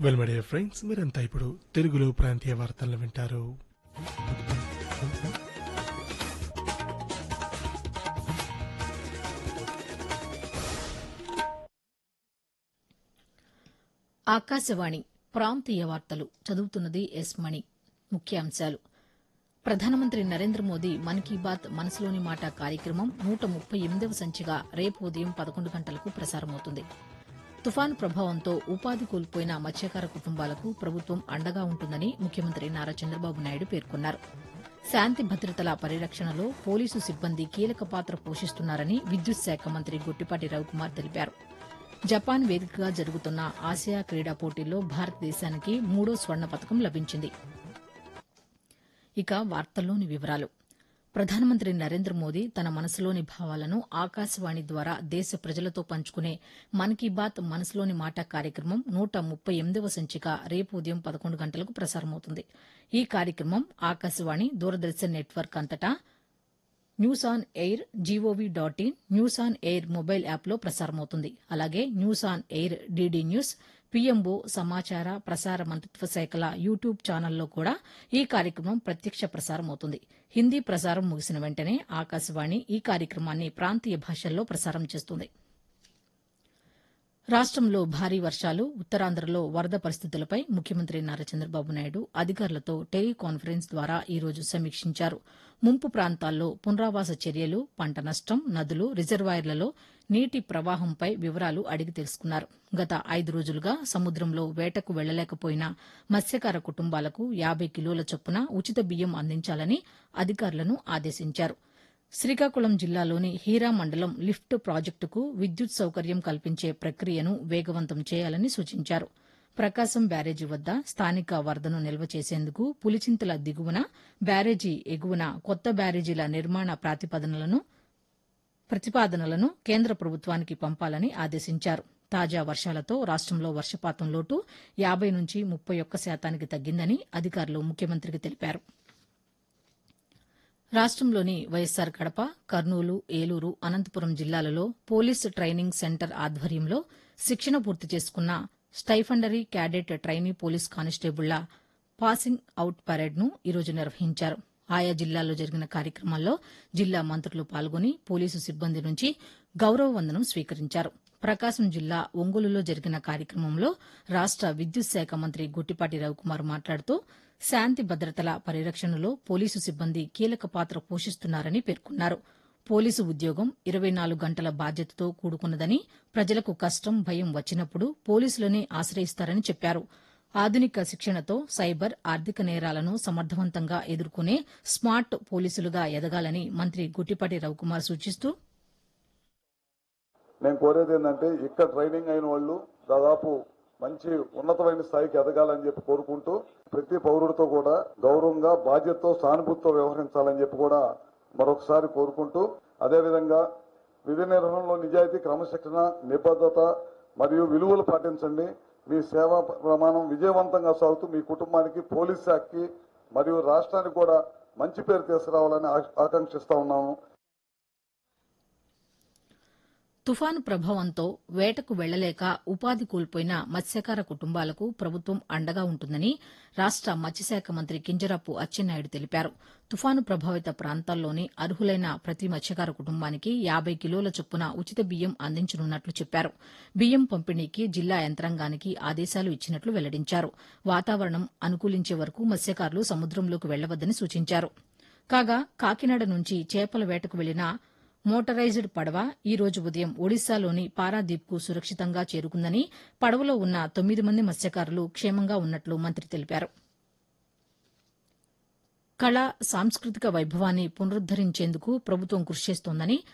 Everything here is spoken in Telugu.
వెల్ మై డియర్ ఫ్రెండ్స్ మీరంతా ఇప్పుడు తెలుగులో ప్రాంతీయ వార్తలను వింటారు ఆకాశవాణి ప్రాంతీయ వార్తలు చదువుతున్నది ఎస్ మణి ముఖ్యాంశాలు ప్రధానమంత్రి నరేంద్ర మోదీ మన్ కీ బాత్ మనసులోని మాట కార్యక్రమం నూట ముప్పై ఎనిమిదవ సంచిగా రేపు ఉదయం పదకొండు గంటలకు ప్రసారమవుతుంది తుఫాను ప్రభావంతో ఉపాధి కోల్పోయిన మత్స్యకార కుటుంబాలకు ప్రభుత్వం అండగా ఉంటుందని ముఖ్యమంత్రి నారా చంద్రబాబు నాయుడు పేర్కొన్నారు శాంతి భద్రతల పరిరక్షణలో పోలీసు సిబ్బంది కీలక పాత్ర పోషిస్తున్నారని విద్యుత్ శాఖ మంత్రి గొట్టిపాటి రవికుమార్ తెలిపారు జపాన్ వేదికగా జరుగుతున్న ఆసియా క్రీడా పోటీల్లో భారతదేశానికి మూడో స్వర్ణ పతకం లభించింది ఇక వార్తల్లోని వివరాలు ప్రధానమంత్రి నరేంద్ర మోదీ తన మనసులోని భావాలను ఆకాశవాణి ద్వారా దేశ ప్రజలతో పంచుకునే మన్ కీ బాత్ మనసులోని మాట కార్యక్రమం నూట ముప్పై ఎనిమిదవ సంచిక రేపు ఉదయం పదకొండు గంటలకు ప్రసారమవుతుంది ఈ కార్యక్రమం ఆకాశవాణి దూరదర్శన్ నెట్వర్క్ అంతటా news on air gov dot in news on air mobile యాప్లో ప్రసారమవుతుంది అలాగే news on air DD news PMO సమాచార ప్రసార మంత్రిత్వ శాఖల యూట్యూబ్ ఛానల్లో కూడా ఈ కార్యక్రమం ప్రత్యక్ష ప్రసారమవుతుంది హిందీ ప్రసారం ముగిసిన వెంటనే ఆకాశవాణి ఈ కార్యక్రమాన్ని ప్రాంతీయ భాషల్లో ప్రసారం చేస్తుంది రాష్టంలో భారీ వర్షాలు ఉత్తరాంధ్రలో వరద పరిస్థితులపై ముఖ్యమంత్రి నారా చంద్రబాబు నాయుడు అధికారులతో టెలికాన్ఫరెన్స్ ద్వారా ఈ రోజు సమీక్షించారు ముంపు ప్రాంతాల్లో పునరావాస చర్యలు పంట నష్టం నదులు రిజర్వాయర్లలో నీటి ప్రవాహంపై వివరాలు అడిగి తెలుసుకున్నారు గత ఐదు రోజులుగా సముద్రంలో వేటకు వెళ్లలేకపోయిన మత్స్యకార కుటుంబాలకు యాబై కిలోల చొప్పున ఉచిత బియ్యం అందించాలని అధికారులను ఆదేశించారు శ్రీకాకుళం జిల్లాలోని హీరా మండలం లిఫ్ట్ ప్రాజెక్టుకు విద్యుత్ సౌకర్యం కల్పించే ప్రక్రియను వేగవంతం చేయాలని సూచించారు ప్రకాశం బ్యారేజీ వద్ద స్థానిక వరదను నిల్వ చేసేందుకు పులిచింతల దిగువన బ్యారేజీ ఎగువన కొత్త బ్యారేజీల నిర్మాణ ప్రాతిపదనలను ప్రతిపాదనలను కేంద్ర ప్రభుత్వానికి పంపాలని ఆదేశించారు తాజా వర్షాలతో రాష్టంలో వర్షపాతం లోటు యాబై నుంచి ముప్పై ఒక్క శాతానికి తగ్గిందని అధికారులు ముఖ్యమంత్రికి తెలిపారు రాష్టంలోని వైఎస్సార్ కడప కర్నూలు ఏలూరు అనంతపురం జిల్లాలలో పోలీసు ట్రైనింగ్ సెంటర్ ఆధ్వర్యంలో శిక్షణ పూర్తి చేసుకున్న స్టైఫండరీ క్యాడెట్ ట్రైనీ పోలీస్ కానిస్టేబుళ్ల పాసింగ్ అవుట్ పరేడ్ను ఈరోజు నిర్వహించారు ఆయా జిల్లాల్లో జరిగిన కార్యక్రమాల్లో జిల్లా మంత్రులు పాల్గొని పోలీసు సిబ్బంది నుంచి గౌరవ వందనం స్వీకరించారు ప్రకాశం జిల్లా ఒంగోలులో జరిగిన కార్యక్రమంలో రాష్ట విద్యుత్ శాఖ మంత్రి గుట్టిపాటి రవికుమార్ మాట్లాడుతూ శాంతి భద్రతల పరిరక్షణలో పోలీసు సిబ్బంది కీలక పాత్ర పోషిస్తున్నారని పేర్కొన్నారు పోలీసు ఉద్యోగం ఇరవై నాలుగు గంటల బాధ్యతతో కూడుకున్నదని ప్రజలకు కష్టం భయం వచ్చినప్పుడు పోలీసులనే ఆశ్రయిస్తారని చెప్పారు ఆధునిక శిక్షణతో సైబర్ ఆర్థిక నేరాలను సమర్థవంతంగా ఎదుర్కొనే స్మార్ట్ పోలీసులుగా ఎదగాలని మంత్రి గుట్టిపాటి రవికుమార్ సూచిస్తూ నేను కోరేది ఏంటంటే ఇక్కడ ట్రైనింగ్ అయిన వాళ్ళు దాదాపు మంచి ఉన్నతమైన స్థాయికి ఎదగాలని చెప్పి కోరుకుంటూ ప్రతి పౌరుడితో కూడా గౌరవంగా బాధ్యతతో సానుభూతితో వ్యవహరించాలని చెప్పి కూడా మరొకసారి కోరుకుంటూ అదేవిధంగా విధి నిర్వహణలో నిజాయితీ క్రమశిక్షణ నిబద్ధత మరియు విలువలు పాటించండి మీ సేవా ప్రమాణం విజయవంతంగా సాగుతూ మీ కుటుంబానికి పోలీస్ శాఖకి మరియు రాష్ట్రానికి కూడా మంచి పేరు తీసుకురావాలని ఆ- ఆకాంక్షిస్తా ఉన్నాను తుఫాను ప్రభావంతో వేటకు వెళ్లలేక ఉపాధి కోల్పోయిన మత్స్యకార కుటుంబాలకు ప్రభుత్వం అండగా ఉంటుందని రాష్ట మత్స్యశాఖ మంత్రి కింజరాపు అచ్చెన్నాయుడు తెలిపారు తుఫాను ప్రభావిత ప్రాంతాల్లోని అర్హులైన ప్రతి మత్స్యకార కుటుంబానికి యాబై కిలోల చొప్పున ఉచిత బియ్యం అందించనున్నట్లు చెప్పారు బియ్యం పంపిణీకి జిల్లా యంత్రాంగానికి ఆదేశాలు ఇచ్చినట్లు వెల్లడించారు వాతావరణం అనుకూలించే వరకు మత్స్యకారులు సముద్రంలోకి వెళ్లవద్దని సూచించారు కాగా కాకినాడ నుంచి చేపల వేటకు వెళ్లిన మోటరైజ్డ్ పడవ ఈ రోజు ఉదయం ఒడిశాలోని పారాదీప్కు సురక్షితంగా చేరుకుందని పడవలో ఉన్న తొమ్మిది మంది మత్స్యకారులు క్షేమంగా ఉన్నట్లు మంత్రి తెలిపారు కళ సాంస్కృతిక వైభవాన్ని పునరుద్దరించేందుకు ప్రభుత్వం కృషి చేస్తోందని